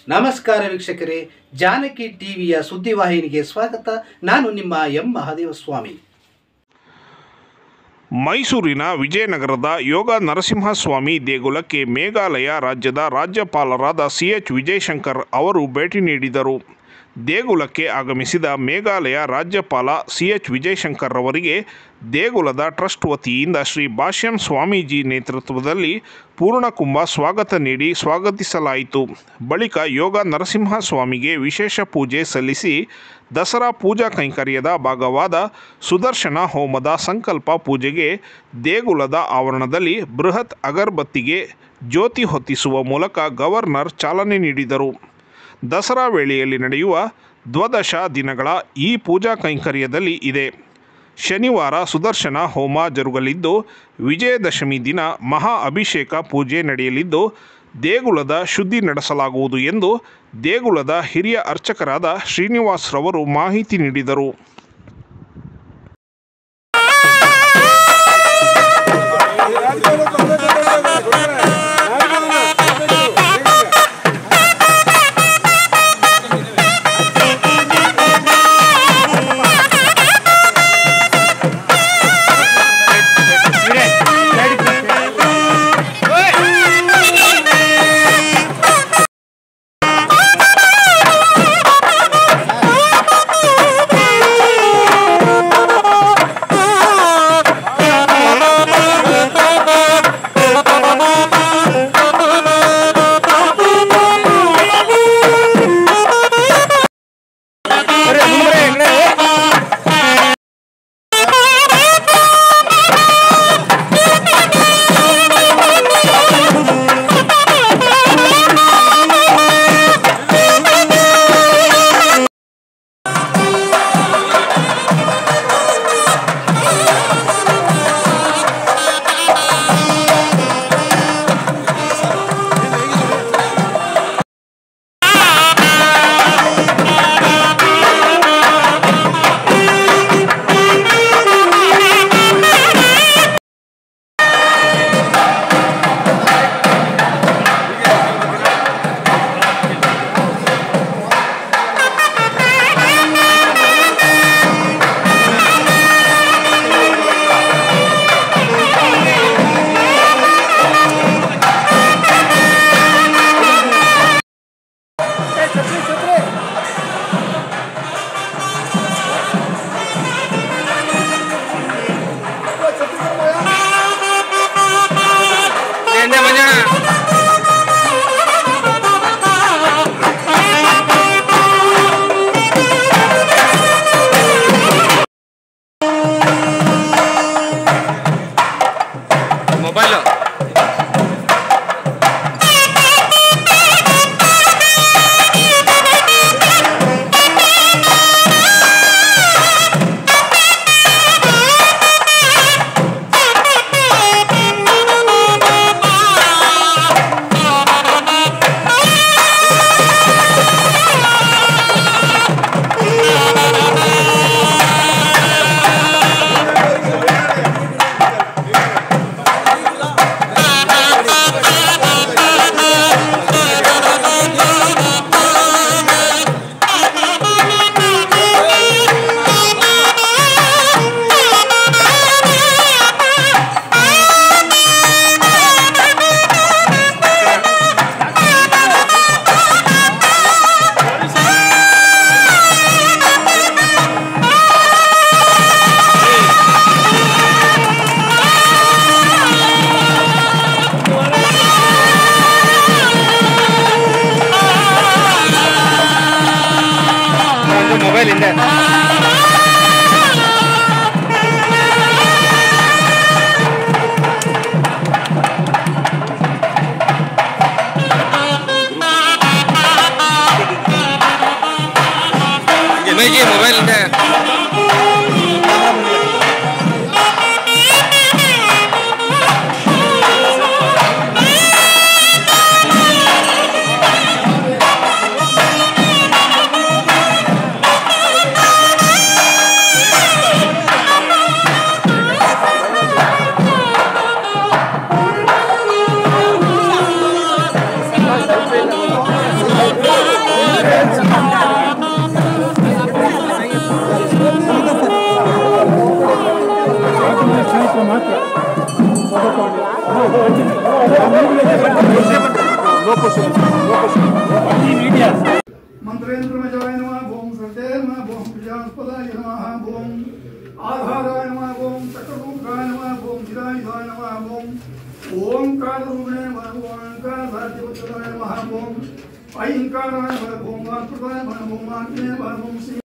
ನಮಸ್ಕಾರ ವೀಕ್ಷಕರೇ ಜಾನಕಿ ಟಿವಿಯ ಸುದ್ದಿವಾಹಿನಿಗೆ ಸ್ವಾಗತ ನಾನು ನಿಮ್ಮ ಎಂ ಮಹಾದೇವ ಸ್ವಾಮಿ ಮೈಸೂರಿನ ವಿಜಯನಗರದ ಯೋಗ ನರಸಿಂಹಸ್ವಾಮಿ ದೇಗುಲಕ್ಕೆ ಮೇಘಾಲಯ ರಾಜ್ಯದ ರಾಜ್ಯಪಾಲರಾದ ಸಿ ಎಚ್ ವಿಜಯಶಂಕರ್ ಅವರು ಭೇಟಿ ನೀಡಿದರು ದೇಗುಲಕ್ಕೆ ಆಗಮಿಸಿದ ಮೇಘಾಲಯ ರಾಜ್ಯಪಾಲ ಸಿ ಎಚ್ ವಿಜಯಶಂಕರ್ ಅವರಿಗೆ ದೇಗುಲದ ಟ್ರಸ್ಟ್ ವತಿಯಿಂದ ಶ್ರೀ ಭಾಷ್ಯಂ ಸ್ವಾಮೀಜಿ ನೇತೃತ್ವದಲ್ಲಿ ಪೂರ್ಣಕುಂಭ ಸ್ವಾಗತ ನೀಡಿ ಸ್ವಾಗತಿಸಲಾಯಿತು ಬಳಿಕ ಯೋಗ ನರಸಿಂಹಸ್ವಾಮಿಗೆ ವಿಶೇಷ ಪೂಜೆ ಸಲ್ಲಿಸಿ ದಸರಾ ಪೂಜಾ ಕೈಂಕರ್ಯದ ಭಾಗವಾದ ಸುದರ್ಶನ ಹೋಮದ ಸಂಕಲ್ಪ ಪೂಜೆಗೆ ದೇಗುಲದ ಆವರಣದಲ್ಲಿ ಬೃಹತ್ ಅಗರಬತ್ತಿಗೆ ಜ್ಯೋತಿ ಹೊತ್ತಿಸುವ ಮೂಲಕ ಗವರ್ನರ್ ಚಾಲನೆ ನೀಡಿದರು ದಸರಾ ವೇಳೆಯಲ್ಲಿ ನಡೆಯುವ ದ್ವಾದಶ ದಿನಗಳ ಈ ಪೂಜಾ ಕೈಂಕರ್ಯದಲ್ಲಿ ಇದೆ ಶನಿವಾರ ಸುದರ್ಶನ ಹೋಮ ಜರುಗಲಿದ್ದು ವಿಜಯದಶಮಿ ದಿನ ಮಹಾ ಅಭಿಷೇಕ ಪೂಜೆ ನಡೆಯಲಿದ್ದು ದೇಗುಲದ ಶುದ್ಧಿ ನಡೆಸಲಾಗುವುದು ಎಂದು ದೇಗುಲದ ಹಿರಿಯ ಅರ್ಚಕರಾದ ಶ್ರೀನಿವಾಸ್ರವರು ಮಾಹಿತಿ ನೀಡಿದರು Hey! మంత్రేంద్రమజాయ నమ ఓం సర్దే నమ ఓం ప్రజాస్పదాయ నమ ఓం ఆధారాయ నమ ఓం చక్రరూపాయ నమ ఓం జిరాయుధాయ నమ ఓం ఓంకారరూపిణే నమ ఓంకారధార్యవచ్చదాయ నమ ఓం ఐంకారాయ నమ ఓం ఆకృతాయ నమ ఓం ఆగ్నేయ నమ ఓం శ్రీ